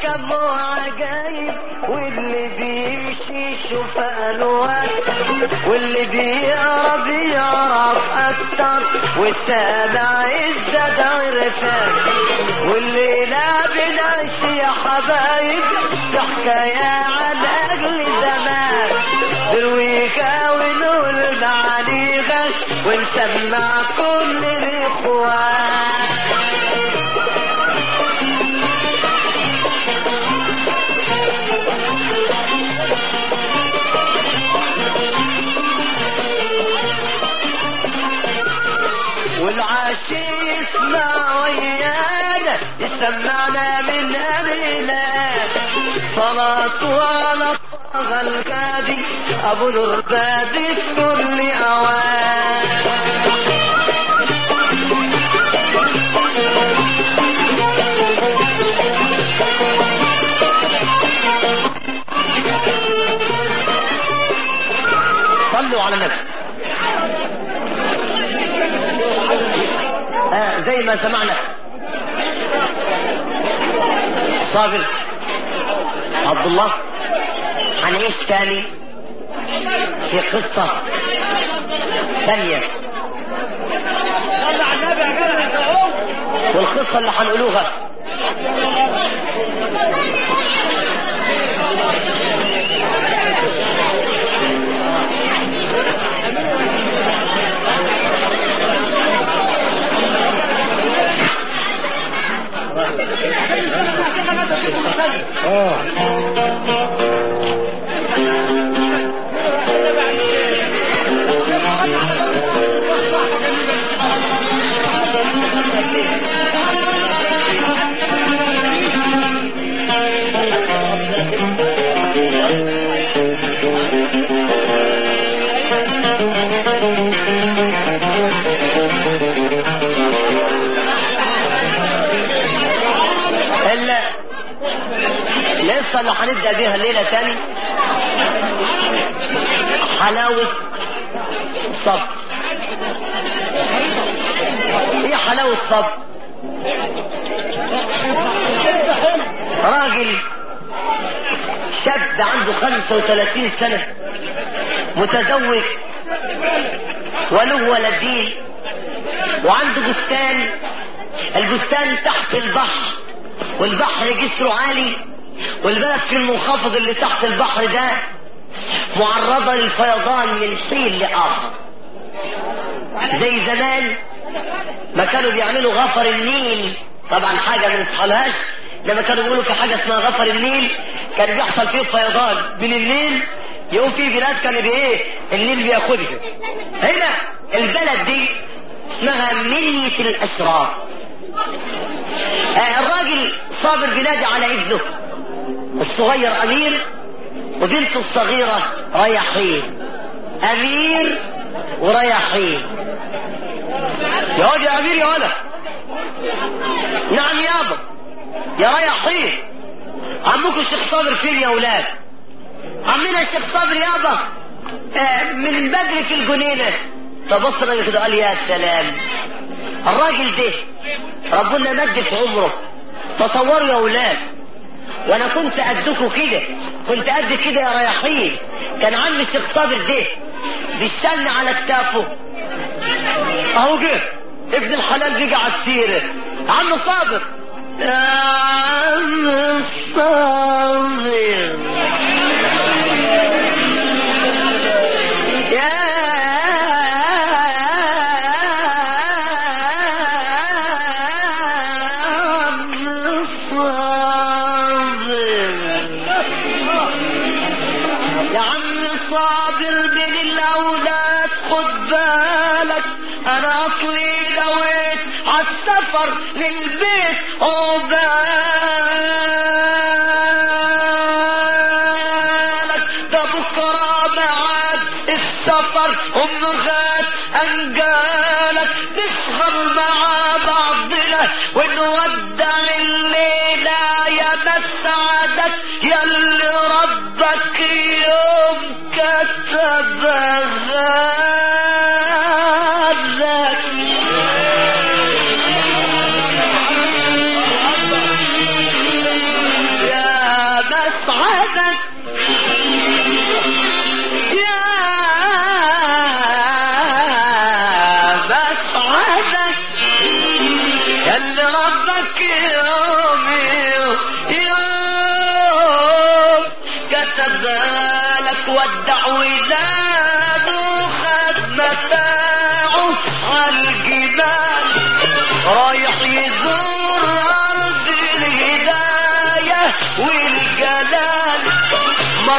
كم عجايب واللي بيمشي يشوف الوان واللي بيقرب يعرف اكتر والسامع يزداد عرفان واللي لا بنعيش يا حبايب ده حكاية عن اجل زمان درويكا ونقول معاني غش ونسمع كل الاخوان والعاشي يسمع ويانا يسمعنا من أمينا صلاة على طه الكادي أبو الربادي في كل أوان صلوا على النبي آه زي ما سمعنا صابر عبد الله هنعيش تاني في قصة ثانية والقصة اللي هنقولوها الا القصة اللي هنبدأ بيها الليلة تاني حلاوة صبر ايه حلاوة صبر راجل شاب عنده 35 سنة متزوج وله ولدين وعنده بستان البستان تحت البحر والبحر جسره عالي والبلد في المنخفض اللي تحت البحر ده معرضة للفيضان من حين لآخر زي زمان ما كانوا بيعملوا غفر النيل طبعا حاجة ما نصحلهاش لما كانوا بيقولوا في حاجة اسمها غفر النيل كان بيحصل فيه فيضان من النيل يقوم في بلاد كان بايه النيل بياخدها هنا البلد دي اسمها منية الأشراف آه الراجل صابر بينادي على ابنه الصغير أمير وبنته الصغيرة ريحين أمير وريحين يا واد يا أمير يا ولد نعم يابا يا ريحين عمكم الشيخ صابر فين يا ولاد عمنا الشيخ صابر يابا آه من بدري في الجنينة فبص الراجل كده قال يا سلام الراجل ده ربنا مد في عمره تصوروا يا ولاد وانا كنت قدكوا كده كنت قد كده يا رياحين كان عم الشيخ صابر ده بيستنى على كتافه اهو جه ابن الحلال بيجي على السيرة عم صابر يا عم صابر يا عم صابر يا عم صابر من الاولاد خد بالك انا اصلي دويت عالسفر للبيت عقبالك ده بكره معاد السفر ام غاد انجالك نسهر مع بعضنا ونودع الليله يا مسعدك يا اللي ربك يوم كتب غالك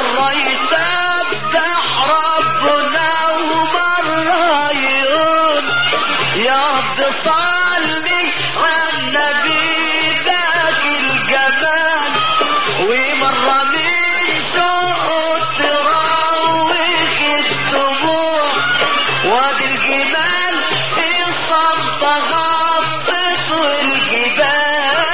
مرة يسبح ربنا ومرة يقول يا رب صلي على النبي ذاك الجمال ومرة من سوق تراوح الدموع وادي الجمال في الصمت غطت الجبال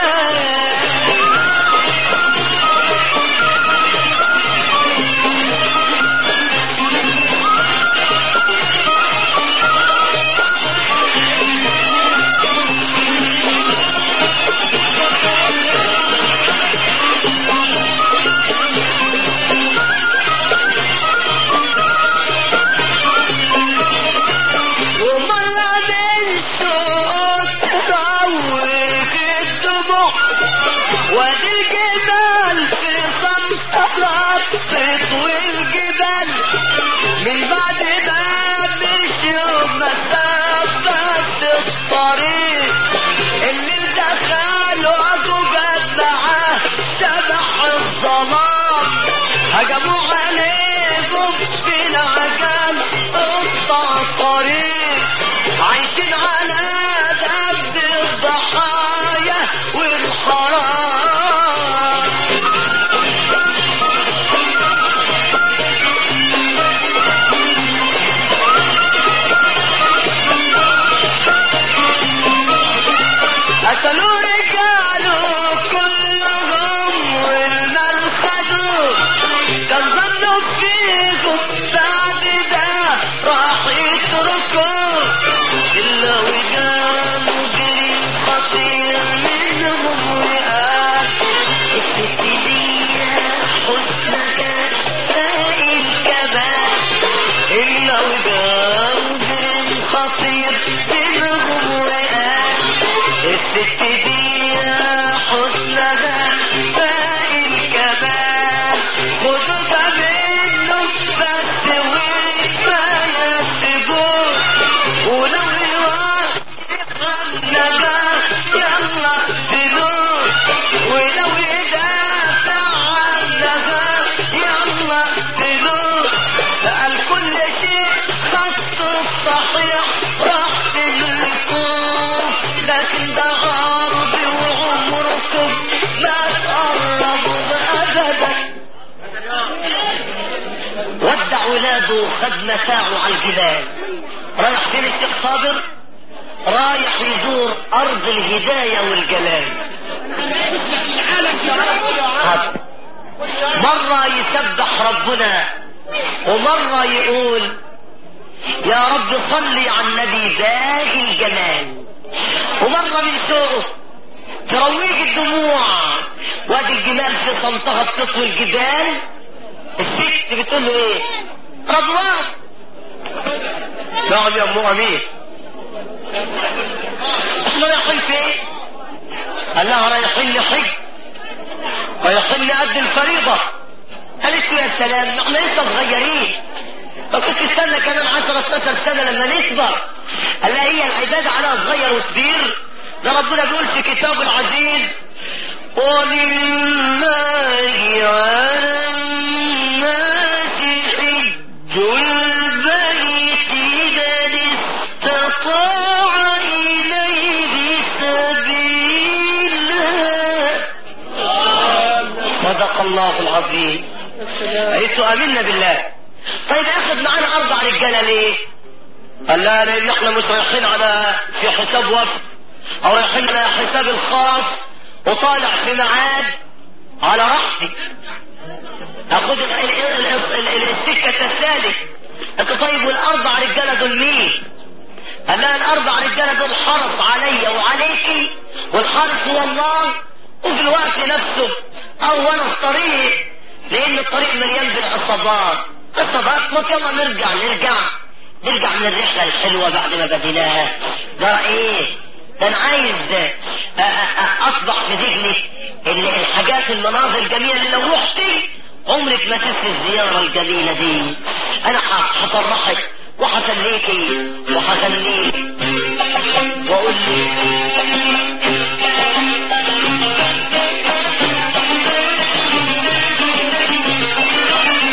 ومرة من سوق تراوح الدموع وادي الجبال في صمت غطت والجبال من بعد ما مشوا مسافة الطريق اللي دخلوا عقبات معاه شبح الظلام هجموا عليهم في العجل قطع الطريق عايشين على ذنب الضحايا والحرام قتلوا رجاله كلهم والمال خدوا كان ظنوا فيكم بعد ده راح يتركوا إلا وجابوا جري خطير منهم وقال الست دي حسنك باقي الكمال إلا وجابوا جري خطير منهم وقال الست دي حسنها باقي الكمال خدوها منه بس وما يسيبوه ولو يروح يلا اقتلوه ولو يدافع عنها يلا اقتلوه قال كل شيء خط الصحيح راح تملكوه لكن ده غرب وعمركم ما تقربوا ابدا ودع ولاده وخد متاعه على الجبال رايح فين الشيخ صابر رايح يزور ارض الهدايه والجلال هات. مره يسبح ربنا ومره يقول يا رب صلي على النبي باقي الجمال ومره من سوقه ترويج الدموع وادي الجمال في صمتها بتطوي الجبال الست بتقول له ايه رضوان نعم يا ام امين احنا رايحين فين قال لها رايحين نحج رايحين نأدي الفريضة قالت له يا سلام احنا لسه صغيرين فكنت تستنى كمان 10 12 سنة لما نكبر قال لها هي العبادة على صغير وكبير ده ربنا بيقول في كتابه العزيز ولله على الناس حج البيت من استطاع إليه سبيلا صدق الله العظيم قلت آمنا بالله طيب اخذ معانا اربع رجاله ليه قال لا لان احنا مش رايحين على في حساب وفد او رايحين على حساب الخاص وطالع في ميعاد على راحتي اخد ال- ال- ال- ال- ال- السكه السالك انت طيب والاربع رجاله دول مين قال لا الاربع رجاله دول حرص عليا وعليكي والحرص هو الله وفي الوقت نفسه اول الطريق لان الطريق مليان بالعصابات عصابات ما يلا نرجع نرجع نرجع من الرحله الحلوه بعد ما بديناها ده ايه ده انا عايز أ- أ- أ- اصبح في ذهني ال- الحاجات المناظر الجميله اللي لو رحتي عمرك ما تنسي الزياره الجميله دي انا ح- هفرحك وهخليكي وهخليك واقول لك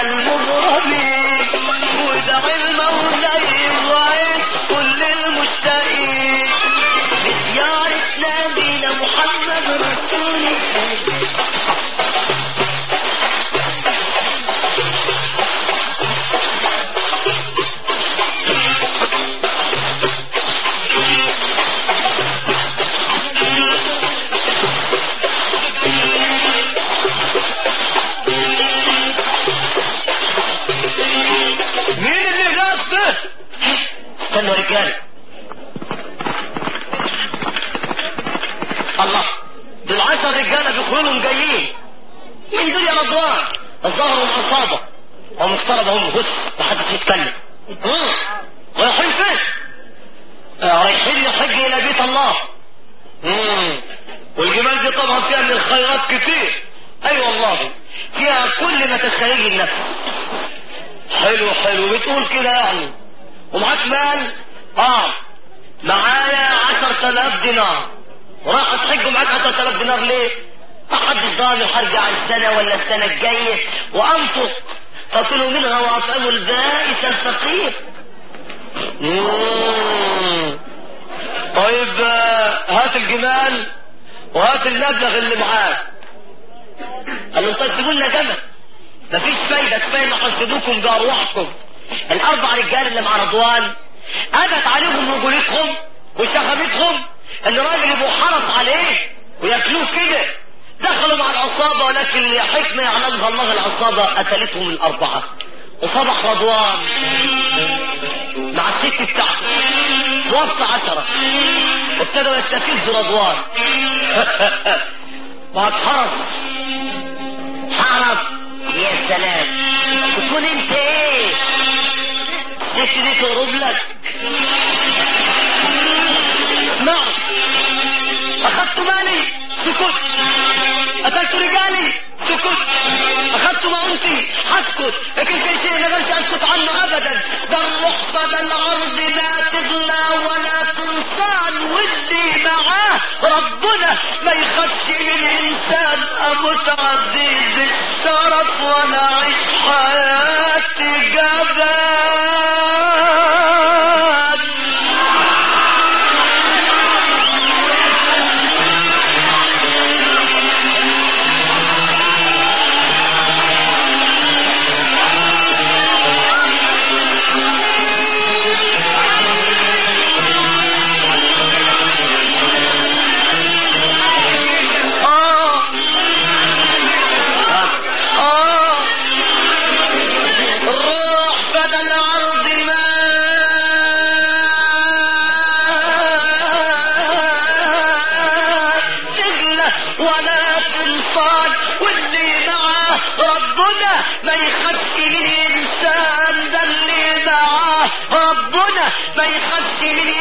المغرمين ودع المولى يوعد كل المشتاقين لزيارة نبينا محمد رسول الله مين اللي جاب ده؟ استنوا يا رجاله الله دول عشر رجاله بيخرجوا جايين مين دول يا رضوان؟ الظهر والعصابه هم افترض هم بص محدش يتكلم مم. رايحين فين؟ آه، رايحين نحج الى بيت الله مم. والجمال دي طبعا فيها من الخيرات كتير اي أيوة والله فيها كل ما تستهيج النفس حلو حلو بتقول كده يعني ومعاك مال اه معايا عشر تلاف دينار وراح تحج معاك عشر تلاف دينار ليه محدش ضامن هرجع السنة ولا السنة الجاية وانفق فكلوا منها واطعموا البائس الفقير مم. طيب آه، هات الجمال وهات المبلغ اللي معاك قال له طيب سيبوا لنا جمل مفيش فايدة كفاية ان حسدوكم بأرواحكم الأربع رجال اللي مع رضوان أبت عليهم رجولتهم وشخامتهم ان راجل يبقوا حرص عليه وياكلوه كده دخلوا مع العصابة ولكن حكمة يعلمها الله العصابة قتلتهم الأربعة وصبح رضوان مع الست بتاعته وسط عشرة ابتدوا يستفزوا رضوان ما حرص حرص يا سلام تكون انت ايه الست دي تقرب لك اسمع اخدت مالي سكت قتلت رجالي سكت اخدت مؤنتي هسكت لكن في شيء ما بلش اسكت عنه ابدا ده الرخصة ده الارض لا تغلى ولا تنصان واللي معاه ربنا ما يخافش من انسان اموت عزيز الشرف وانا اعيش حياتي جبان آه آه الروح بدل عرض ما تغلى ولا تنصان واللي معاه ربنا ما يخافش من انسان ده اللي معاه ربنا ما يخافش من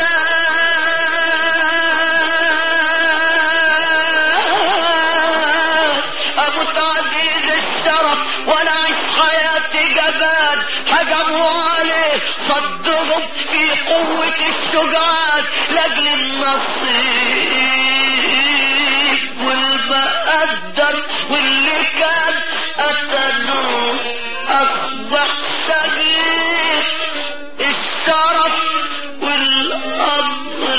انسان ابو تعزيز الشرف ولا عيش حياتي جبان هجموا عليه صدهم في قوة الشجعان لاجل النصيب والمقدر واللي كان قتلوه اصبح شهيد الشرف والامر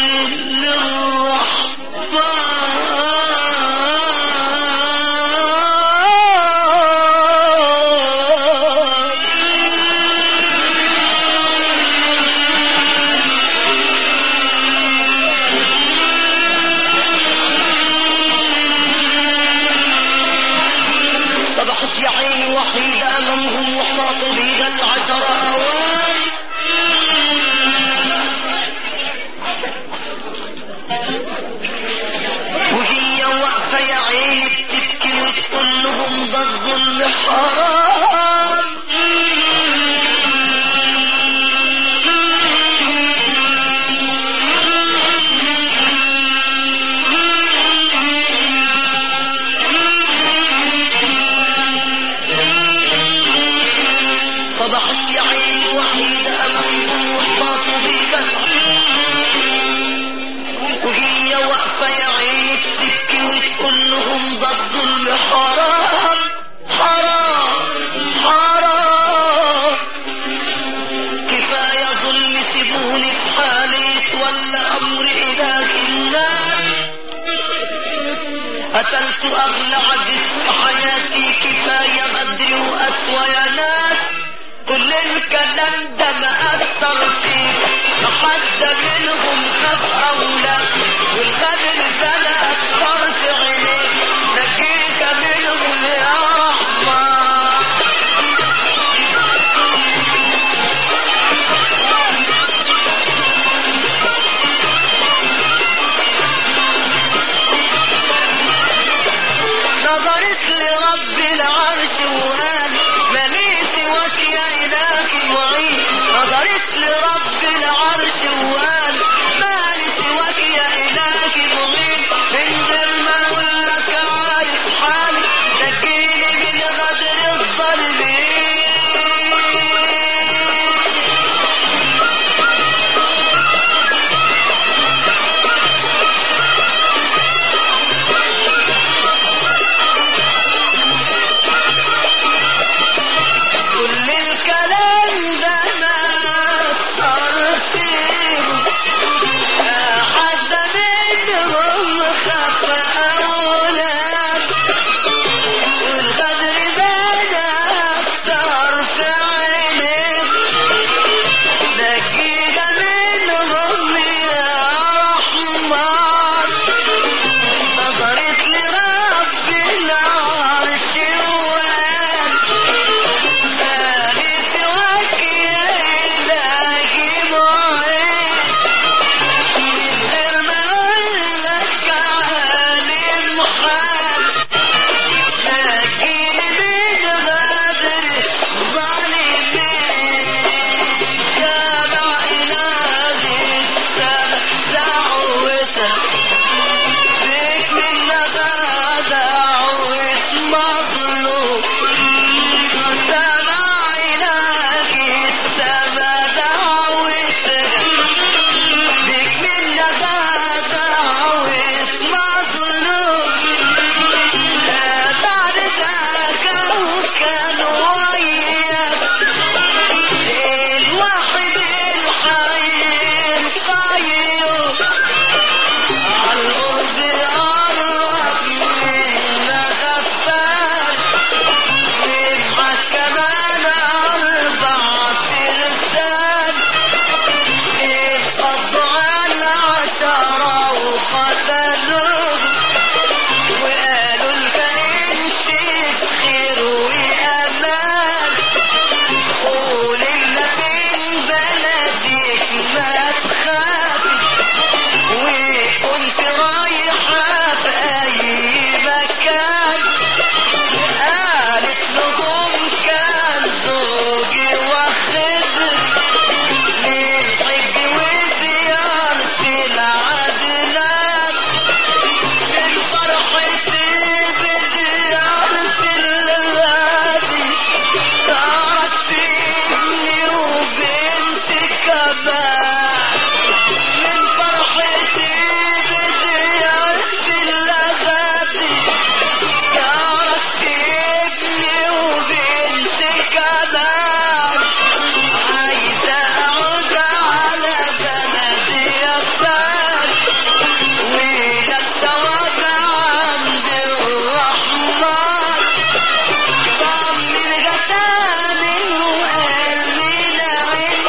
صبحت يا عيني وحيد أغلى عزيز في حياتي كفاية غدر وقسوة يا ناس كل الكلام ده ما أثر فيك لحد منهم خاف أولاد والغدر ده لا أثر في عينيك نجيك منهم يا رحمن نظرت لرب العرش وقال مالي سواك يا إله المعين نظرت لرب العرش وقال مالي سواك يا إله المعين من غير ما أقول لك عارف حالي نجيني من غدر الظالمين كل الكلام ده ما أثرتين حد منهم خاف أولاد والغدر ده أكتر في عينيك نجينا منهم يا رحمن نظرت لرب العرش وقال مالي سواك يا إلهي معين من غير ما أقول لك عالم حال نجيني من غدر ظالمين سامع إلهي السمع دعوتك فيك من لغا دعوة مظلوم سامع إلهي السمع دعوتك فيك من لغا دعوة مظلوم بعد ذاك كان وياك الواحد الحي القيوم عالأرض أرض منا غفار نبعت كمان أربع ترسال انقضوا على عشرة وقتلوه وقالوا الكائن خير وأمان قول إلا من بلدك ما تخافي وكنت رايحة في أي مكان قالت لهم كان زوجي واخدني للحج وزيارة العدنان من فرحتي بزيارة الغادي تعطيني وبنتي كمان من فرحتي بزيارة الغادي تعطيني وبنتي كمان عايزة أعود على بلدي أفضل ولسه واقع عند الرحمن طمن غتاني وقلبي نعم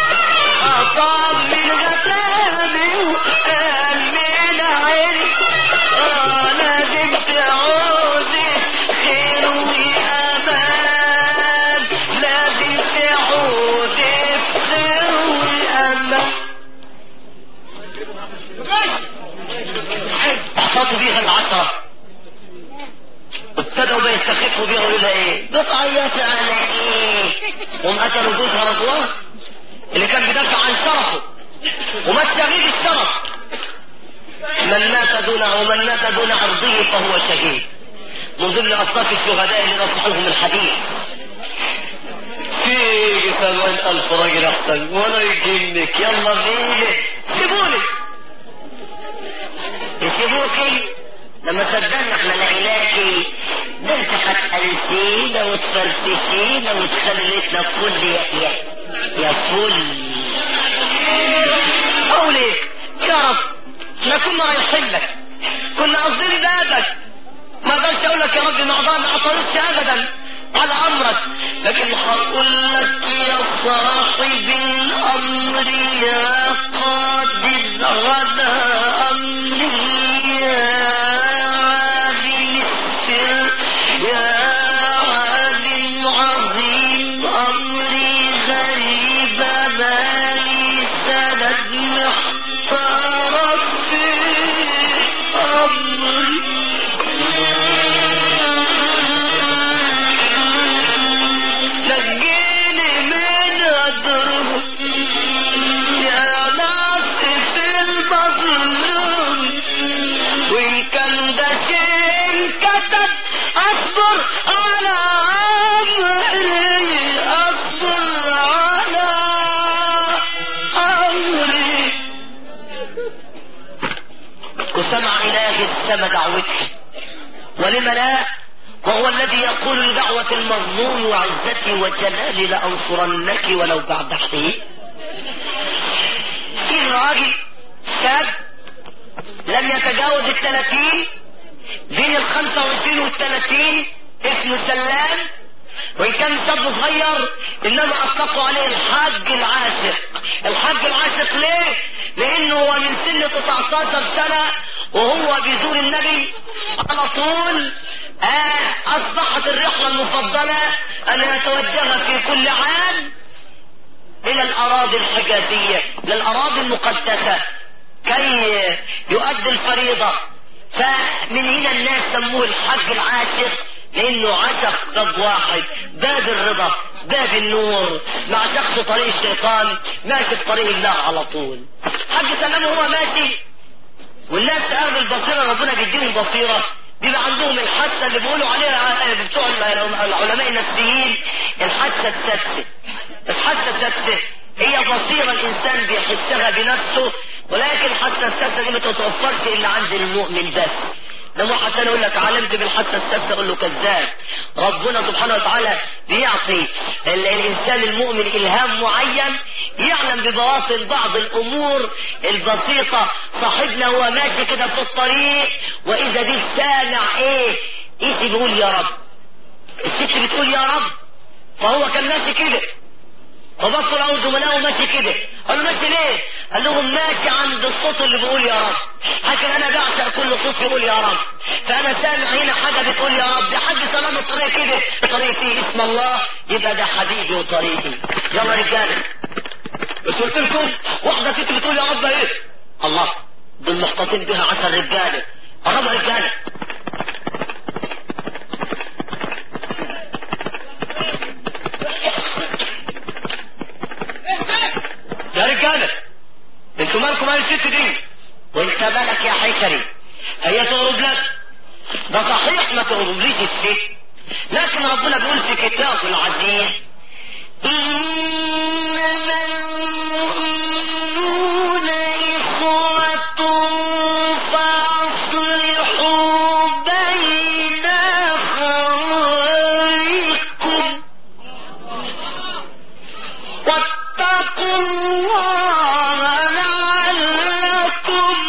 أطمن غتاني وقلبي نعم أنا جبت عودي خير وأمان لازم تعودي بخير وأمان احفظوا بيها العشرة ابتدوا بيستخفوا بيها ويقولوا لها ايه بتعيط على ايه هم قتلوا جوزها رضوان اللي كان بيدافع عن شرفه وما استغيث الشرف من مات دون ومن مات دون عرضه فهو شهيد من ضمن اصناف الشهداء اللي نصحوهم الحديث في ثمان ألف راجل أحسن ولا يجنك يلا بينا سيبوني يسيبوكي لما صدقنا احنا لعلاكي ده انت هتقلتينا وتفرفشينا وتخليتنا فل يا يا يا فل قولي يا رب احنا كنا رايحين لك كنا قاصدين بابك ما اقدرش اقول لك يا رب الموضوع ما اعترضش ابدا على امرك لكن هقول لك يا صاحب الامر يا قادر على امري يا عالم السر يا عالم عظيم امري غريب مالي سند محتار في امري نجيني من الدروب يا ناصف المظلوم وإن كان ده شيء كتب أصبر على أمري أصبر على أمري وسمع إله السما دعوتي ولم لا وهو الذي يقول لدعوة المظلوم وعزتي وجلالي لأنصرنك ولو بعد حين في راجل شاب لم يتجاوز الثلاثين بين الخمسة وعشرين والثلاثين اسمه سلام وإن كان شاب صغير إنما أطلقوا عليه الحاج العاشق الحاج العاشق ليه؟ لأنه هو من سن 19 سنة وهو بيزور النبي على طول آه أصبحت الرحلة المفضلة أن يتوجه في كل عام إلى الأراضي الحجازية للأراضي المقدسة كي يؤدي الفريضة فمن هنا الناس سموه الحج العاشق لانه عشق باب واحد باب الرضا باب النور ما عشقش طريق الشيطان ماشي في طريق الله على طول حج سلام هو ماشي والناس اهل البصيره ربنا بيديهم بصيره بيبقى عندهم الحاسه اللي بيقولوا عليها بتوع العلماء النفسيين الحاسه السادسه الحاسه السادسه هي بصيره الانسان بيحسها بنفسه ولكن الحاسه السادسه دي ما تتوفرش الا عند المؤمن بس لما حسن يقول لك علمت بالحاسه السادسه اقول له كذاب ربنا سبحانه وتعالى بيعطي ال- الانسان المؤمن الهام معين يعلم ببواطن بعض الامور البسيطه صاحبنا هو ماشي كده في الطريق واذا دي سامع ايه ايه بيقول يا رب الست بتقول يا رب فهو كان ماشي كده فبصوا لقوا زملائه ماشي كده قالوا ماشي ليه؟ قال لهم ماشي عند الصوت اللي بيقول يا رب لكن انا بعشق كل صوت يقول يا رب فانا سامع هنا حاجه بتقول يا رب ده حد سلام الطريق كده الطريق فيه اسم الله يبقى ده حبيبي وطريقي يلا رجاله بس قلت لكم واحده ست بتقول يا رب ايه؟ الله دول محتاطين بها عشر رجاله قربوا رجاله يا رجاله انتوا مالكم مال الست دي وانت مالك يا حيكري هي تغرب لك ده صحيح ما تغربليش الست لكن ربنا بيقول في كتابه العزيز إنما المؤمنون إخوة فأصلحوا بين أخويكم واتقوا الله لعلكم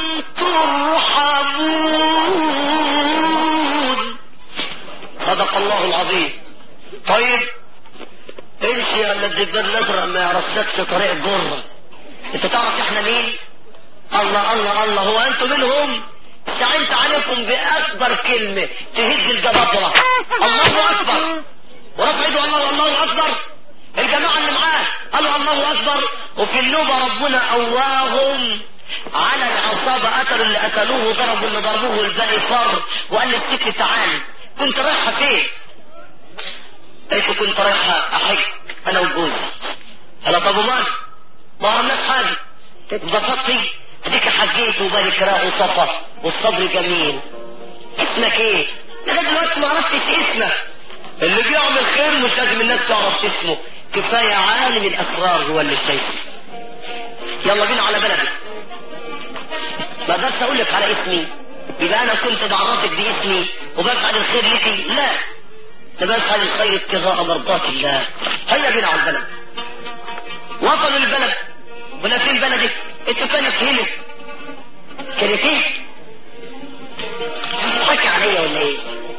ترحمون صدق الله العظيم طيب امشي يا الدبان الازرق ما يرسكش طريق الجره انت تعرف احنا مين الله الله الله هو انتوا منهم استعنت عليكم باكبر كلمه تهز الجبابره الله اكبر ورفع ايده الله الله اكبر الجماعه اللي معاه قالوا الله اكبر وفي النوبه ربنا قواهم على العصابه قتلوا اللي قتلوه ضربوا اللي ضربوه والباقي فر وقال للست تعالي كنت رايحه فين؟ قلت كنت رايحه احج انا وجوزي قال طب ومال؟ ما عملناش حاجه انبسطتي اديك حجيت وبارك راء وصفا والصبر جميل اسمك ايه؟ لغايه دلوقتي ما عرفتش اسمك اللي بيعمل خير مش لازم الناس تعرف اسمه كفايه عالم الاسرار هو اللي شايفه يلا بينا على بلدي ما اقدرش اقول لك على اسمي يبقى انا كنت بعرفك باسمي وبفعل الخير لك لا ده بفعل الخير ابتغاء مرضات الله هيا بينا على البلد وصلوا البلد ولا فين بلدك انتوا كانت هنا كانت ايه حكي عليا ولا ايه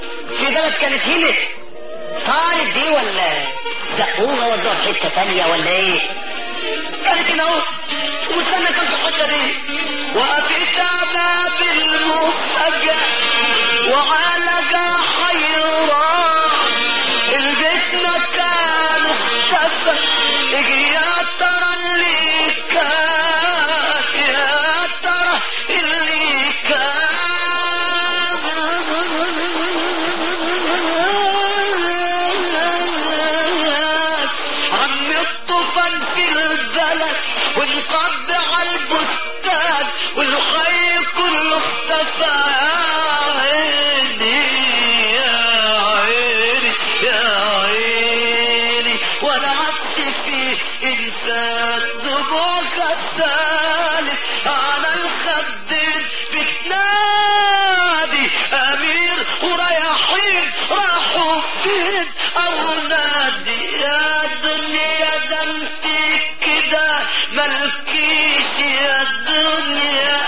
البلد كانت هنا طارت دي ولا زقوها ولا في حته ثانيه ولا ايه كانت هنا اهو واستنى كان في الحته دي واتيت باب المفاجأة وعالج حيران البيت مكان اختفى اجي يا ترى اللي كان يا ترى اللي كان عم الطوفان في البلد وانقض على البستان والخير كله اختفى عيني يا عيني يا عيني وانا عبت في انسان دموعك الثالث على الخدين بتنادي امير ورايحين راحوا فين اولادي يا دنيا ده انت كده ملكيش يا دنيا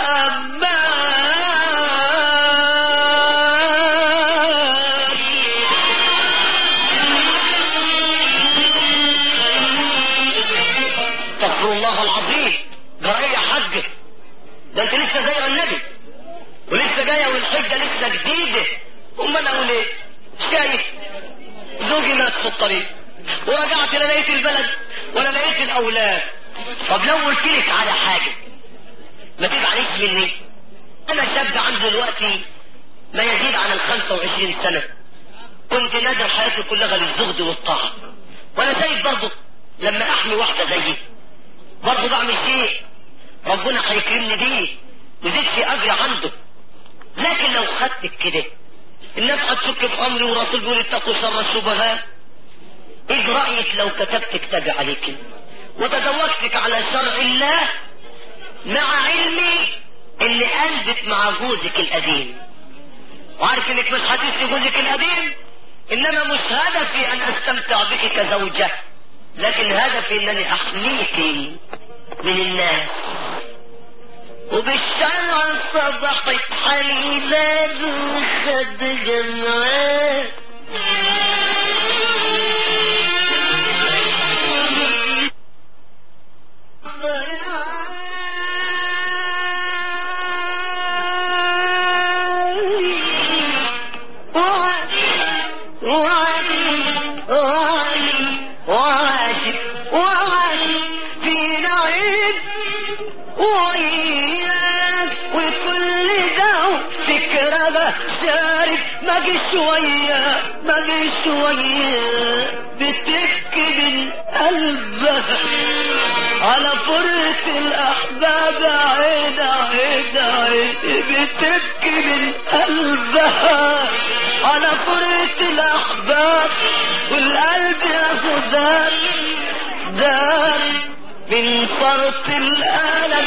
امان استغفر الله العظيم ده ايه يا حاج ده انت لسه زي النبي ولسه جايه والحجه لسه جديده امال اقول ايه شايف زوجي مات في الطريق ورجعت لا لقيت البلد ولا لقيت الاولاد طب لو قلت لك على حاجه ما تزعليش مني انا شاب عنده دلوقتي ما يزيد عن ال 25 سنه كنت نادر حياتي كلها للزهد والطاعه وانا شايف برضه لما احمي واحده زيي برضه بعمل شيء ربنا هيكرمني بيه وزيد في اجري عنده لكن لو خدتك كده الناس هتشك في امري ورسول بيقول اتقوا شر الشبهات ايه رايك لو كتبت كتابي عليك وتزوجتك على شرع الله مع علمي ان قلبك مع جوزك القديم وعارف انك مش هتسي جوزك القديم انما مش هدفي ان استمتع بك كزوجة لكن هدفي انني احميك من الناس وبالشرع صبحت حيلاد وخد جمعات في نعيد وإياك وكل ده فكرة شارك باجي شوية باجي شوية بتبكي من قلبها على فرقة الأحباب عين عين عين بتبكي من قلبها على فرقة الأحباب والقلب يا دار دار من فرط الألم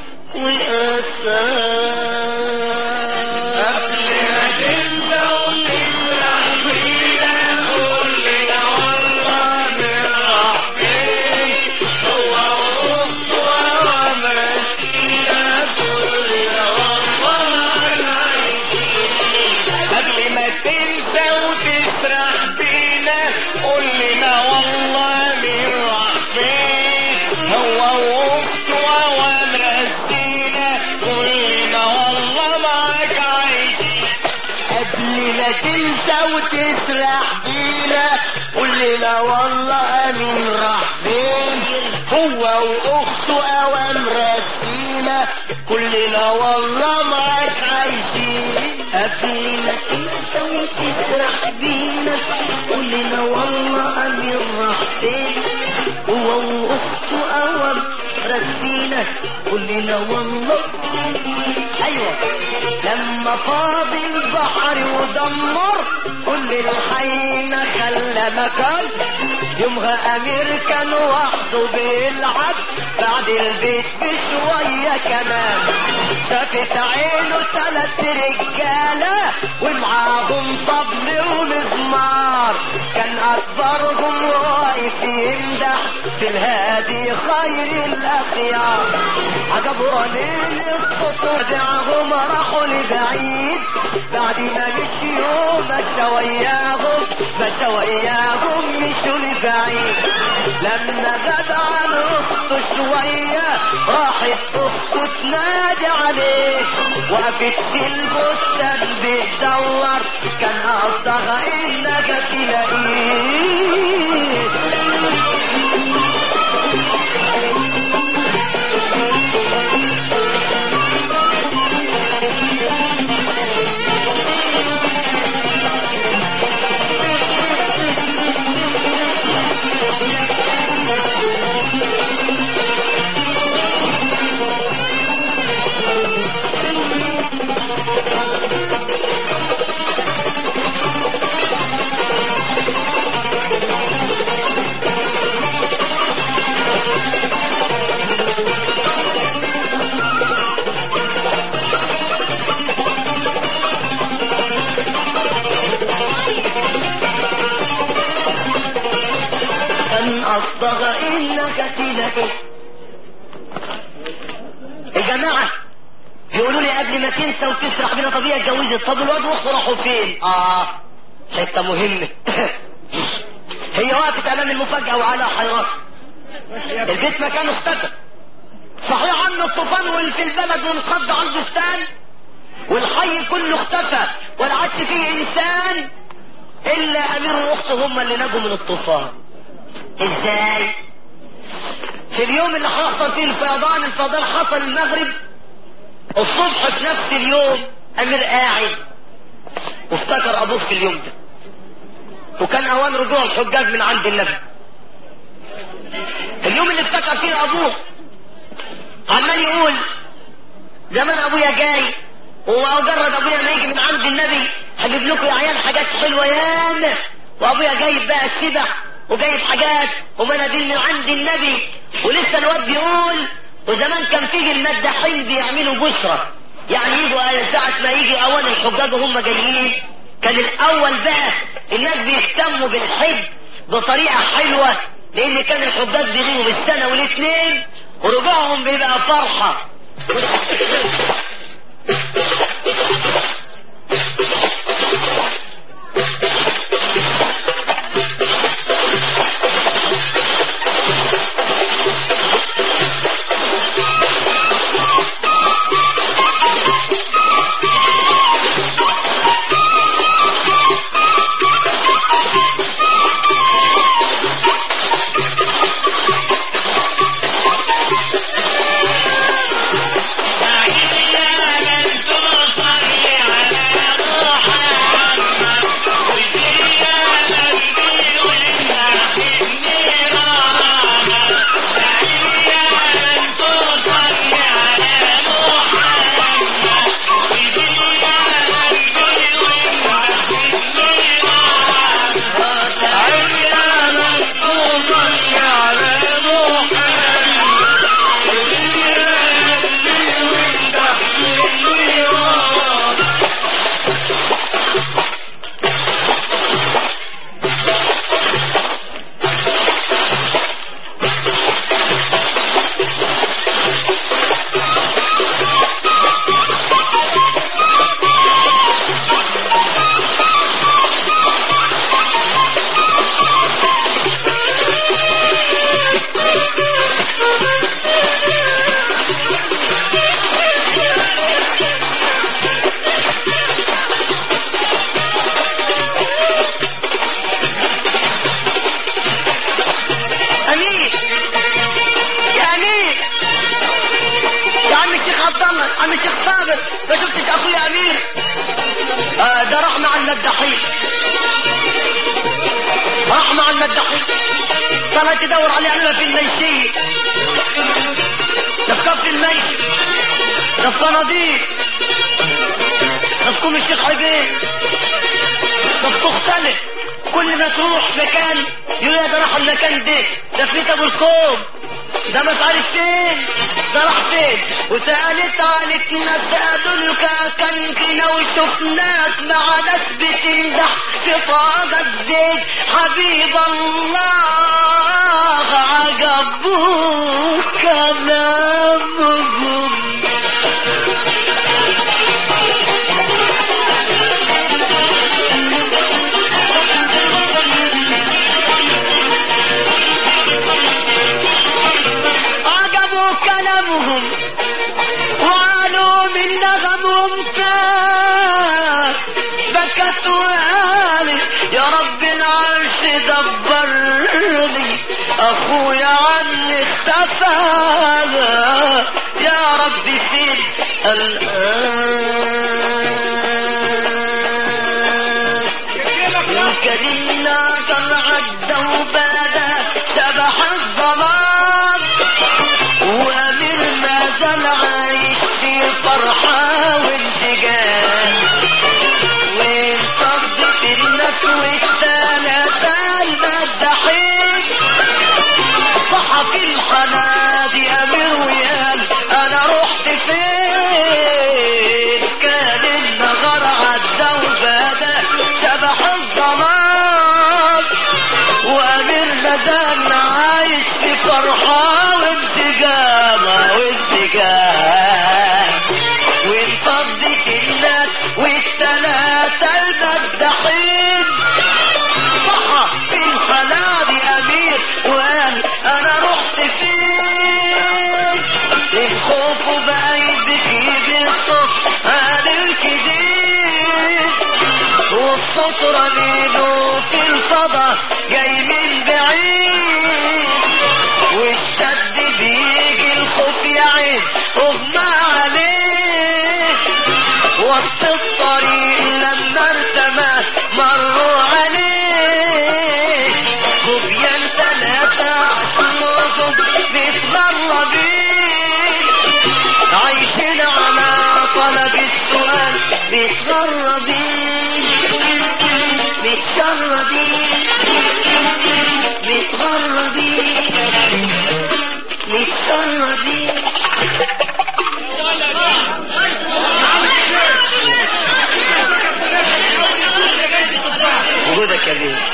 قبل ما تنسى وتسرح بينا قول لنا والله مين راح فين هو واخته وهو مرسينا قول لنا والله معاك عايشين قبل ما تنسى وتسرح بينا قول لنا والله امين راح فين هو واخته اوام راسينا كلنا والله معاك عايشين قبل ما تنسى وتسرح بينا قول لنا والله امين راح فين هو واخته اوام راسينا كلنا والله ايوه لما فاض البحر ودمر كل الحين خلى مكان يومها امير كان وحده بيلعب بعد البيت بشوية كمان شافت عينه تلات رجالة ومعاهم طبل ومزمار كان اكبرهم واقف يمدح عبد الهادي خير الاخيار عجبوا رنين السطور دعهم راحوا لبعيد بعد ما مشيوا مشى وياهم مشى وياهم مشوا لبعيد لما غاب عن اخته شويه راحت اخته تنادي عليه وقفت في البستان بتدور كان قصدها انك تلاقيه كان قصدها انك تلاقيه الجماعة يقولوا لي قبل ما تنسى وتسرح بينا طبيعي اتجوزت طب الواد واخته راحوا فين؟ اه حتة مهمة هي وقفت امام المفاجأة وعلى حيران البيت مكانه اختفى صحيح عنه الطوفان واللي في البلد وانقض على البستان والحي كله اختفى ولا عادش فيه انسان الا امير واخته هم اللي نجوا من الطوفان ازاي في اليوم اللي حصل فيه الفيضان الفيضان حصل المغرب الصبح في نفس اليوم امير قاعد وافتكر ابوه في اليوم ده وكان اوان رجوع الحجاج من عند النبي اليوم اللي افتكر فيه ابوه عمال يقول زمان ابويا جاي ومجرد ابويا ما يجي من عند النبي هجيب لكم يا عيال حاجات حلوه ياما وابويا جايب بقى السبع وجايب حاجات ومناديل من عند النبي ولسه الواد بيقول وزمان كان فيه المداحين بيعملوا بشرة يعني يجوا ساعة ما يجي اوان الحجاج وهم جايين كان الاول بقى الناس بيهتموا بالحج بطريقة حلوة لان كان الحجاج بيغيبوا بالسنة والاثنين ورجوعهم بيبقى فرحة امين يا امين يا عم الشيخ عبد الله عم الشيخ صابر ما شفتش اخويا امير آه ده راح مع المداحين راح مع المداحين طلع تدور عليه يعملها في المنشية ده في كف الميت ده في صناديق ده في كوم الشيخ عبيد ده في تختلف كل ما تروح مكان يقول يا ده راح المكان ده ده في ابو الكوم ده مش عارف فين ده راح فين وسألت عليك نسألك كان كنا وشفناك مع ناس بتمدح في طاقة الزيت حبيب الله عجب حبوا كلامهم عجبوا كلامهم وقالوا من نغمهم تاه بكت وقالت يا رب العرش دبرني اخويا عني اختفى يا رب فين الآن كرينا طلعت وبدا سبح الظلام وامير ما زال عايش في فرحة وانتجاه وانصدت الناس والثلاثة المدحين صحفي الحنادي امير ويال انا رحت فين كان النهار عدى وبدا سبح الظلام وامير مازال عايش في فرحة وانسجامة وانسجام وانفضت الناس والثلاثة المدحين صحى في الخلابي امير وقال انا رحت فين الخوف بقى يبكي بالصوت قال الكديب والصوت رميله في الفضا جاي من بعيد والشد بيجي الخوف يا عين اغمى عليه وسط الطريق لما ارتمى مروا عليه صبيان ثلاثة عشرهم متغربين عايشين على طلب السؤال متغربين متشردين متغربين متشردين وجودك يا بيه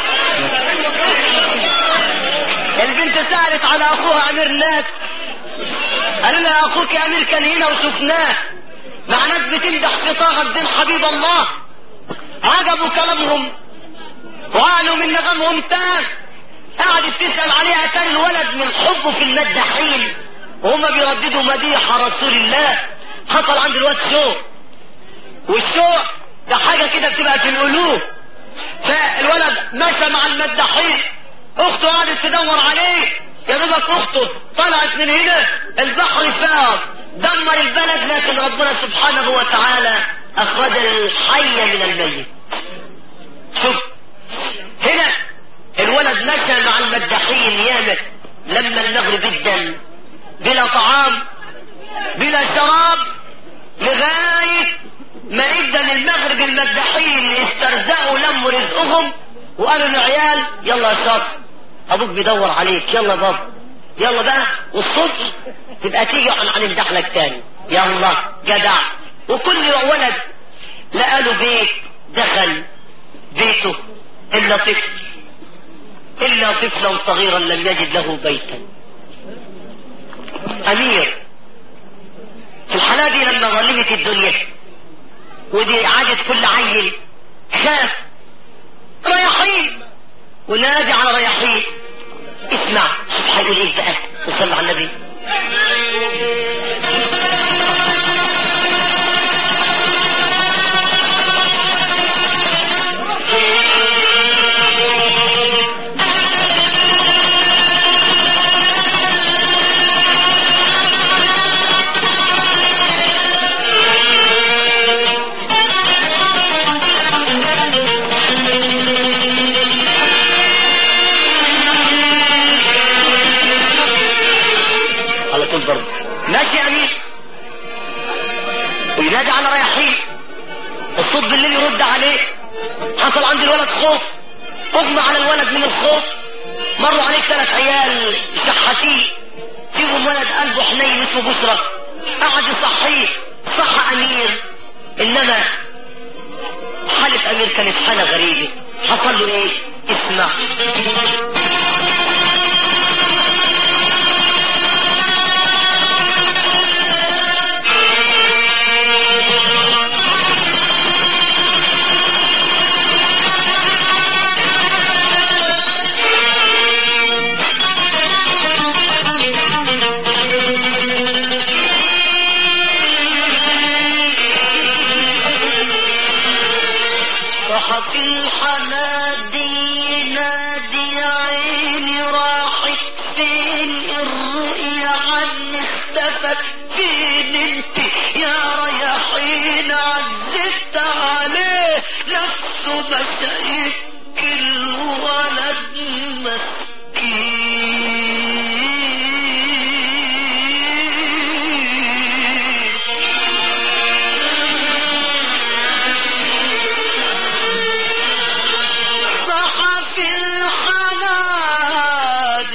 البنت سألت على اخوها امير ناس قالوا لها اخوك يا امير كان هنا وشفناه مع ناس بتمدح في طه الدين حبيب الله عجبوا كلامهم وقالوا من نغمهم تاه قعدت تسأل عليها كان الولد من حبه في المداحين وهم بيرددوا مديح رسول الله حصل عند الواد شوق والشوق ده حاجة كده بتبقى في القلوب فالولد مشى مع المداحين اخته قعدت تدور عليه يا دوبك اخته طلعت من هنا البحر فاض دمر البلد لكن ربنا سبحانه وتعالى اخرج الحي من الميت شوف هنا الولد مشى مع المداحين ياما لما المغرب الدم بلا طعام بلا شراب لغاية ما ادى للمغرب المداحين استرزقوا لموا رزقهم وقالوا للعيال يلا يا شاطر ابوك بيدور عليك يلا بابا يلا بقى والصبح تبقى تيجي هنمدح لك تاني يلا جدع وكل ولد لقى له بيت دخل بيته الا طفل الا طفلا صغيرا لم يجد له بيتا امير في الحالة دي لما غلبت الدنيا ودي عادت كل عيل خاف رياحين ونادي على رياحين اسمع شوف هيقول ايه بقى وصلى على النبي على طول ضرب ماشي يا امير وينادي على رياحين الصوت بالليل يرد عليه حصل عند الولد خوف اغمى على الولد من الخوف مروا عليه ثلاث عيال شحاتين فيهم ولد قلبه حنين اسمه بشرى قعد يصحيه صح امير انما حالة امير كانت حالة غريبة حصل له ايه اسمع اختفت فين انت يا رياحين عززت عليه نفسه مسايك الولد مسكين صحف الحنادق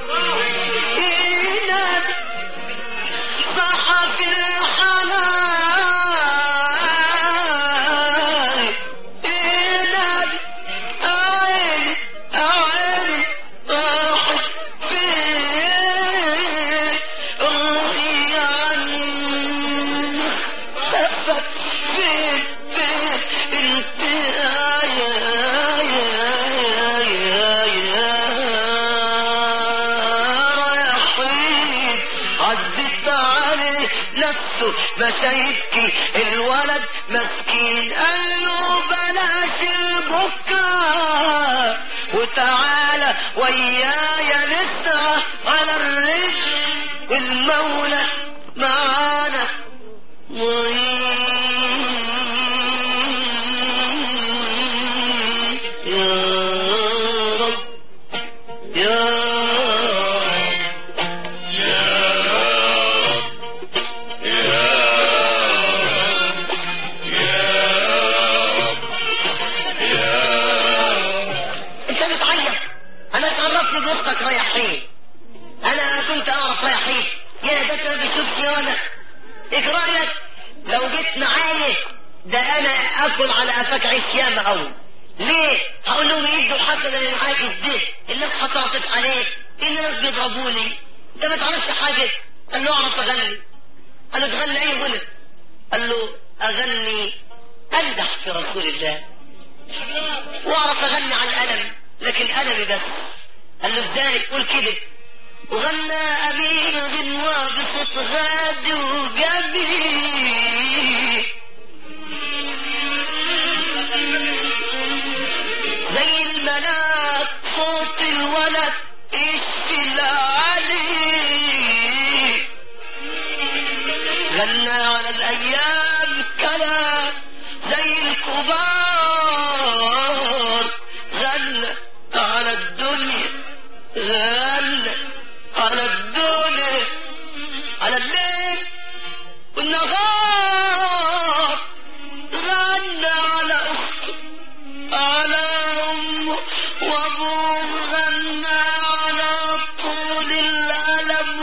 ينادي صحف الحنادق ينادي عيني عيني راحت فين روحي عني اختفت فين فين انت يا يا يا يا رايحين عدت عليه نفسه مشى يبكي الولد مسكين قال له بلاش البكاء وتعالى ويايا نسعى على الرجل المولى معانا معين يا رب يا انت بتعيط انا اتعرفت باختك رايحين انا كنت اعرف رايحين يا ده كان بيشوف وانا ايه رايك لو جيت معايا ده انا اكل على قفاك عيش ياما قوي ليه هقول لهم يدوا الحسنه اللي معاك ازاي الناس هتعطف عليك الناس بيضربوني انت ما تعرفش حاجه قال له اعرف اغني قال له تغني اي غنى قال له اغني امدح في رسول الله واعرف اغني على الالم لكن المي بس قال له ازاي قول كده وغنى امين غنوة بصوت غادي وجميل زي الملاك صوت الولد يشفي العلي غنى على الايام كلام زي الكبار غنى على الدنيا غنى على الدنيا على الليل والنهار غنى على اخته على امه وابوه غنى على طول الالم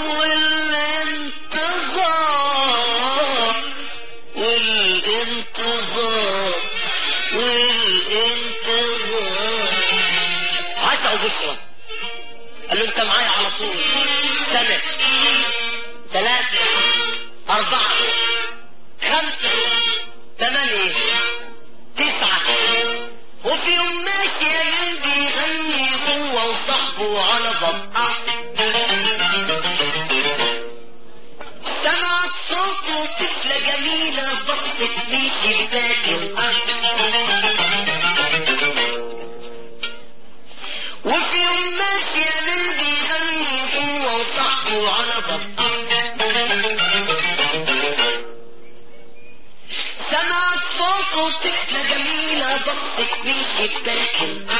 والانتظار والانتظار والانتظار عسى وبشرى قال له انت معايا على طول سنة ثلاثة أربعة خمسة ثمانية تسعة وفي يوم ماشي يا مين بيغني هو وصاحبه على ضبعة سمعت صوته طفلة جميلة بصت في شباك وفي يوم ماشي يا مين بيغني هو وصاحبه على ضبعة سمعت صوته طفلة جميلة بصت من شباك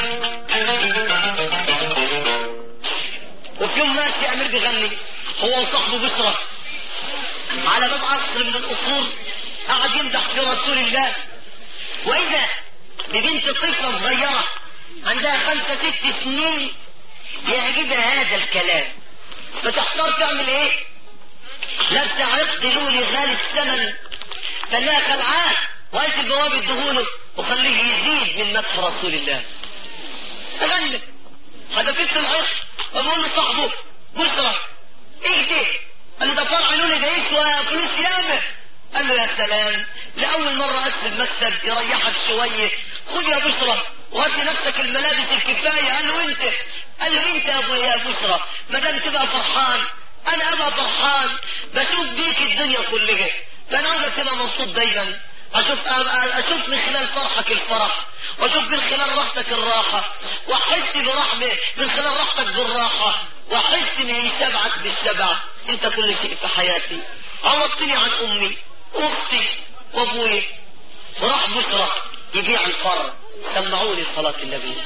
وفي يوم ماشي أمير بيغني هو وصاحبه بشرى على باب عصر من القصور قعد يمدح في رسول الله وإذا ببنت طفلة صغيرة عندها خمسة ست سنين يعجبها هذا الكلام فتحتار تعمل ايه؟ لابسة عقد لولي غالي الثمن خليها خلعان وقالت البواب ادهوله وخليه يزيد من مدح رسول الله اغلب حدفت العقد وبقول لصاحبه بشرى اهدي قال له ده فرع لولي ده يسوى فلوس ياما قال له يا سلام لأول مرة أسلم مكسب يريحك شوية خد يا بشرى وهات لنفسك الملابس الكفاية قال له انت قال له انت يا ابو يا بشرى ما دام تبقى فرحان انا ابقى فرحان بشوف بيك الدنيا كلها فانا عايزك تبقى مبسوط دايما اشوف اشوف من خلال فرحك الفرح واشوف من خلال راحتك الراحة واحس برحمة من خلال راحتك بالراحة واحس ان يتبعك بالشبع انت كل شيء في حياتي عوضتني عن امي واختي وابوي وراح بشرى يبيع الفر سمعوني صلاة النبي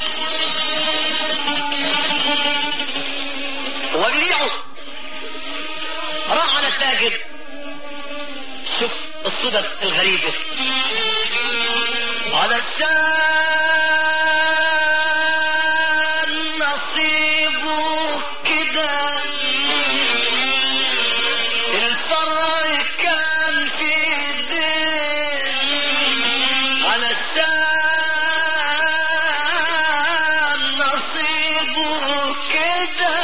وبيبيعه راح على التاجر شوف الصدف الغريبة على الشام نصيبه كده الفرع كان في الدين على الشام نصيبه كده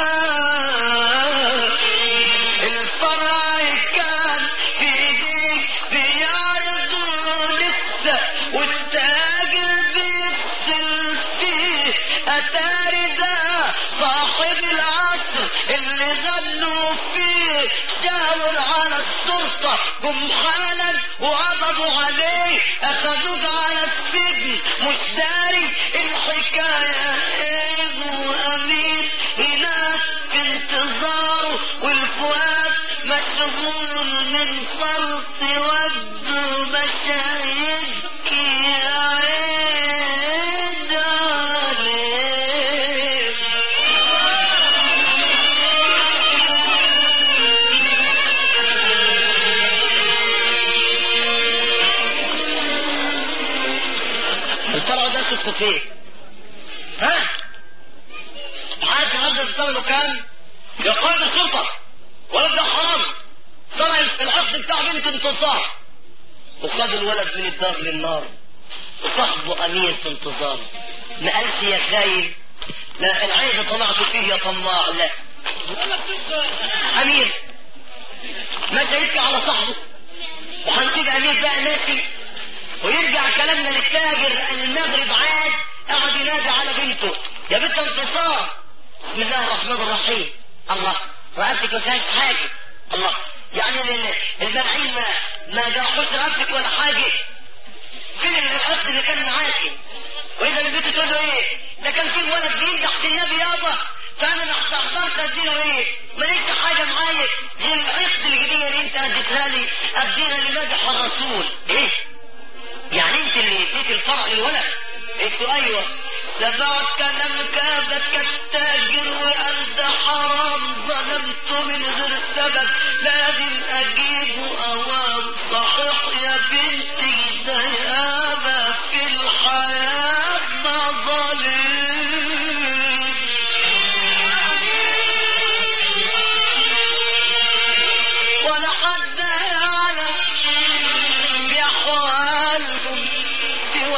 الفرع كان في ايديك بيعرضوا لسه والتاجر بيغسل فيه اتاري ده صاحب العصر اللي غنوا فيه شاور على السلطة جم حالا وقبضوا عليه اخذوه على السجن مش داري الحكاية ايه وامين هناك في انتظاره والفؤاد مشغول من فرط وده مشايك يا عيد عليك الفرع ده شفته فين؟ ها؟ عارف الراجل ثمنه كام؟ يا قائد الشرطة ولد ده حرام طلع العقد بتاع بنت انتصار وخد الولد من الدار للنار وصاحبه امير في انتظار ما قالش يا خاين لا العيب طلعت فيه يا طماع لا امير ما يبكي على صاحبه وهنسيب امير بقى ماشي ويرجع كلامنا للتاجر المغرب عاد قعد ينادي على بنته يا بنت انتصار بسم الله الرحمن الرحيم الله رقبتك ما فيهاش حاجه الله يعني ال- الملاعين ما ما جرحوش رقبتك ولا حاجه فين الرقبت اللي كان معاكي واذا البنت تقول له ايه ده كان في ولد بيمدح في النبي يابا فانا استحضرت اديله ايه مالكش حاجه معايا غير العقد الجديده اللي انت اديتها لي اديها لمدح الرسول ايه يعني انت اللي اديت الفرع للولد قلت ايوه سمعت كلامك بك التاجر وانت حرام ظلمت من غير سبب لازم اجيب اوام صحيح يا بنتي ده ياما في الحياه مظالم ولا حد يعلم بأحوالهم سوى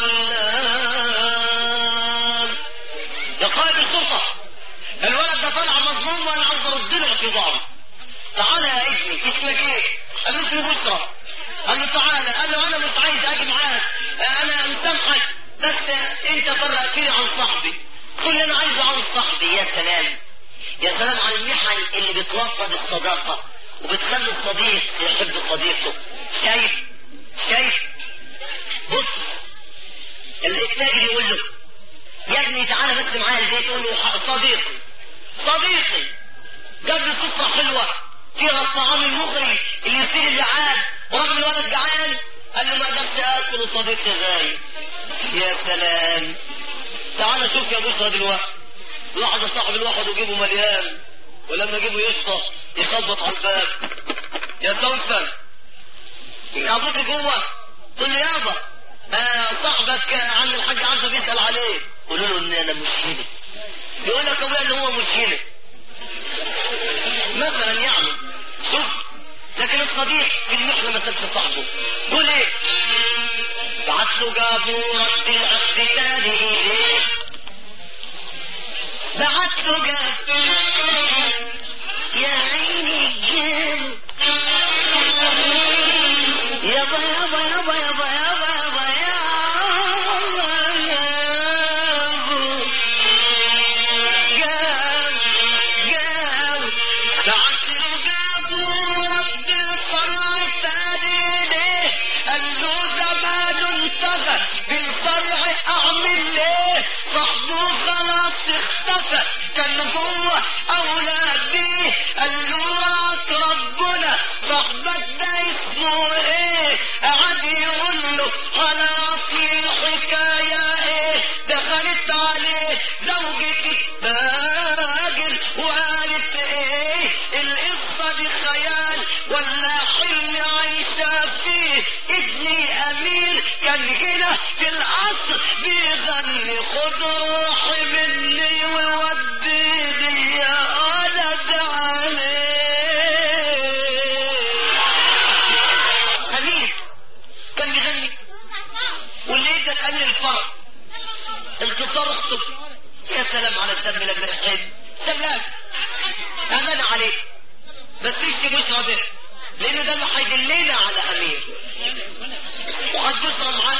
العلام يا قائد الشرطة الولد ده طلع مظلوم وانا عاوز ارد له اعتذاره تعالى يا ابني اسمك ايه؟ قال له اسمي بشرى قال له تعالى قال له انا مش عايز اجي معاك انا مسامحك بس انت فرقتني عن صاحبي كل اللي انا عايزه عن صاحبي يا سلام يا سلام على المحن اللي بتوفى بالصداقة وبتخلي الصديق يحب صديقه شايف شايف بص التاجر يقول له يا ابني تعالى بس معايا البيت يقول له ح- صديقي صديقي جاب لي قصة حلوة فيها الطعام المغري اللي يصير اللعاب ورغم الولد جعان قال له ما قدرت اكل وصديقي غايب يا سلام تعالى شوف يا بشرى دلوقتي واحد صاحب الواحد وجيبه مليان ولما جيبه يشطى يخبط على الباب يا توفى يا ابوك جوه قل له يابا آه صاحبك آه، عم الحاج عبده بيسال عليه قولوا له ان انا مش هنا يقول لك ابويا ان هو مش هنا مثلا يعني شوف لكن الصديق في المحنه ما سابش صاحبه قول ايه بعت له جابورة العقد تاني إليه بعت له جابورة يا عيني الجن يابا يابا يابا يابا يابا يابا يابا يابا جاب جاب بعت له جابورة بالفرع التاني ليه قال له زمان انتظر بالفرع ما تسيبش بشرى ده لان ده اللي هيدلنا على امير وخد بشرى معاه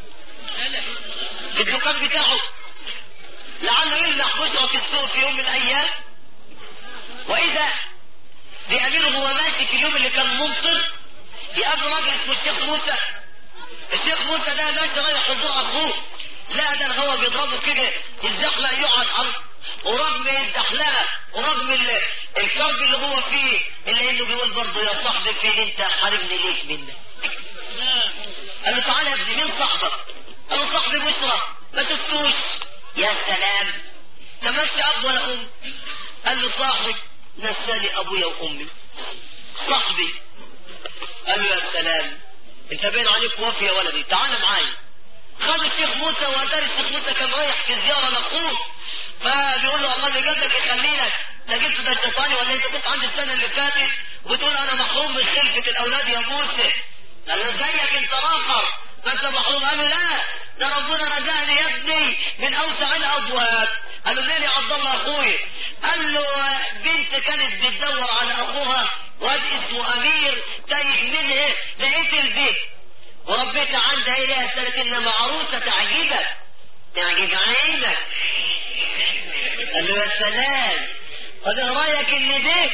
في الدكان بتاعه لعله يمنح بشرى في السوق في يوم من الايام واذا بامير وهو ماشي في اليوم اللي كان ممطر يقابل راجل اسمه الشيخ موسى الشيخ موسى ده ماشي رايح يزور اخوه لا ده الهوا بيضربه كده الزحلق يقع على الارض ورغم الزحلقه ورغم ال- الكرب اللي هو فيه الا انه بيقول برضه يا صاحبي فين انت حارمني ليش منك قال له تعالى يا ابني مين صاحبك قال له صاحبي بشرى ما تفتوش يا سلام تمشي اب ولا ام قال له صاحب نساني ابويا وامي صاحبي قال له يا سلام انت باين عليك وفي يا ولدي تعال معايا خد الشيخ موسى واتاري الشيخ موسى كان رايح في زياره لاخوه فبيقول له الله اللي جابك يخلينك ده جبت ده الشيطاني ولا انت كنت عندي السنه اللي فاتت وتقول انا محروم من خلفه الاولاد يا موسى قال له زيك انت اخر فانت محروم قال له لا ده ربنا رزقني يا ابني من اوسع الابواب قال له ليه يا عبد الله اخويا قال له بنت كانت بتدور على اخوها واد اسمه امير تايه منها لقيت البيت وربيت عندها اليها سنة انما عروسة تعجبك تعجب عينك قال له يا سلام قال له رايك ان ده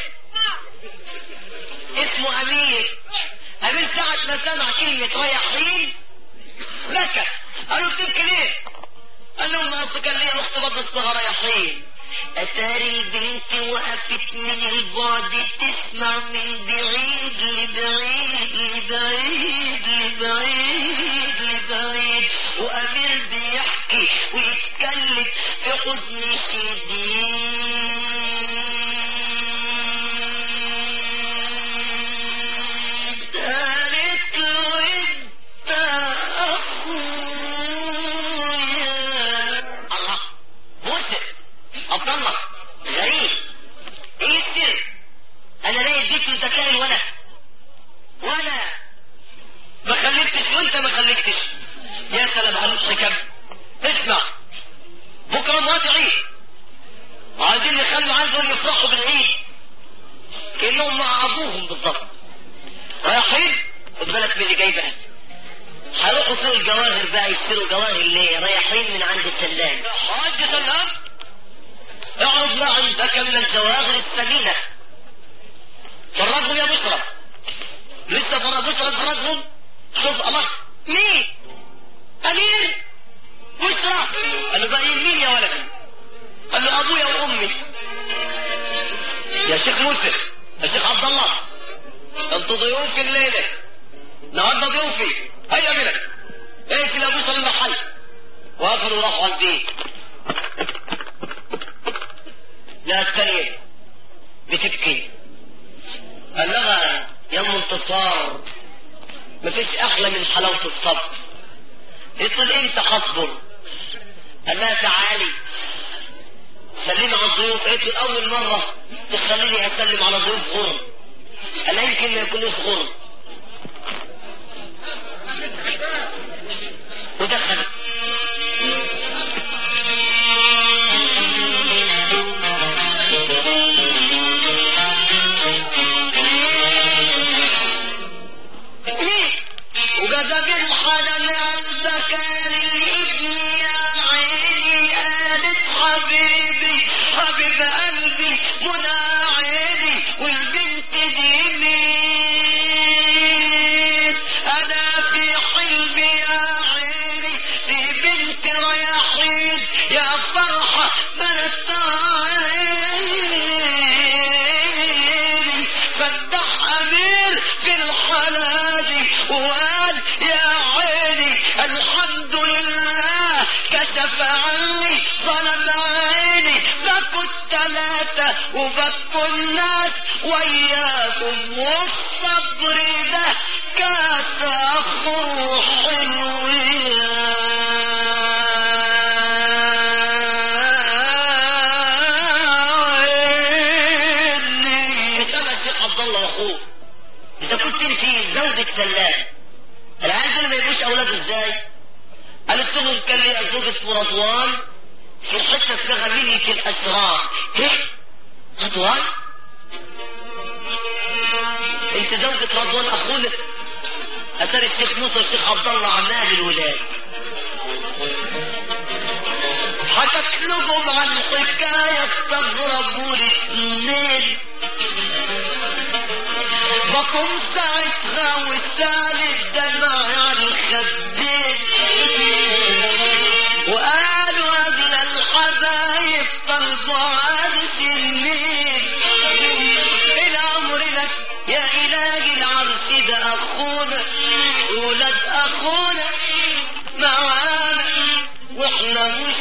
اسمه امير امير ساعة ما سمع كلمة رايحين بكى قال له بتبكي ليه؟ قال له ما اصل كان ليا اخت برضه اسمها رايحين اتاري البنت وقفت من البعد تسمع من بعيد لبعيد لبعيد لبعيد لبعيد وامير بيحكي ويتكلم في حزن شديد قالت له انت اخويا الله مرسل عبد الله غريب ايه السر انا لا يديك ذكاء الولد وانا ما خلفتش وانت ما خلفتش يا سلام على الحكم اسمع بكره مراتي عيد وعايزين نخلوا عندهم يفرحوا بالعيد كانهم مع ابوهم بالضبط رايحين خد بالك من اللي جاي بقى هيروحوا فوق الجواهر بقى يشتروا جواهر ليه رايحين من عند السلام حاج سلام اعرض ما عندك من الجواهر الثمينة فرجهم يا بشرى لسه فرج بشرى فرجهم شوف الله مين امير بشرى قال له بقى مين يا ولد قال له ابويا وامي يا شيخ موسى يا شيخ عبد الله انتوا ضيوفي الليله النهارده ضيوفي هيا منك اقفل يا بشرى المحل وقفلوا وراحوا على البيت لا الثانية بتبكي قال لها يا ام انتصار مفيش احلى من حلاوة الصبر اطل انت هصبر قال لها تعالي سلمي على الضيوف قالت له اول مرة تخليني اسلم على ضيوف غرم قال لها يمكن ما يكونوش غرم ودخلت وجذب الحنان الذكر الابن يا عيني قالت حبيبي حبيب قلبي منى عيني والبنت دي مين انا في حلمي يا عيني في بنت رياحين يا فرحة بنت عيني فتح امير في الحلاجي وقال يا عيني الحمد لله كشف عني ظلم عيني بكوا الثلاثة وبكوا الناس وياكم والصبر ده كاس اخو حلو يا عبد الله واخوه اذا كنت انت زوجة سلام العيال دول ما يبقوش اولاده ازاي؟ قالت لهم كان لي زوج اسمه رضوان في حته اسمها ملك الاسرار ايه؟ رضوان؟ انت زوجة رضوان اخونا اثر الشيخ موسى والشيخ عبد الله عمال الولاد حكت لهم عن حكاية استغربوا الاثنين بقوم ساعتها والثالث دمع عن الخدين وقالوا قبل الحبايب طلبوا عن سنين الامر لك يا الهي العرش ده اخونا ولاد اخونا معانا واحنا مش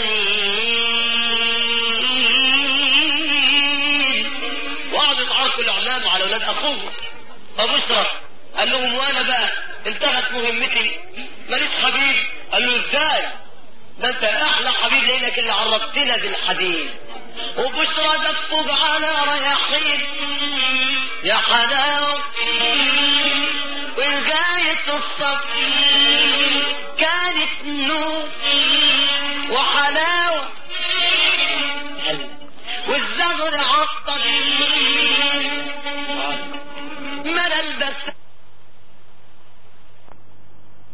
دارين وقعدوا يتعاركوا الاعلام على ولاد اخوه فبشرى قال لهم وانا بقى انتهت مهمتي ماليش حبيب قال له ازاي ده انت احلى حبيب لانك اللي عرفتنا بالحبيب وبشرى دفوا على رياحين يا حلاوة وغاية الصف كانت نور وحلاوة والزغر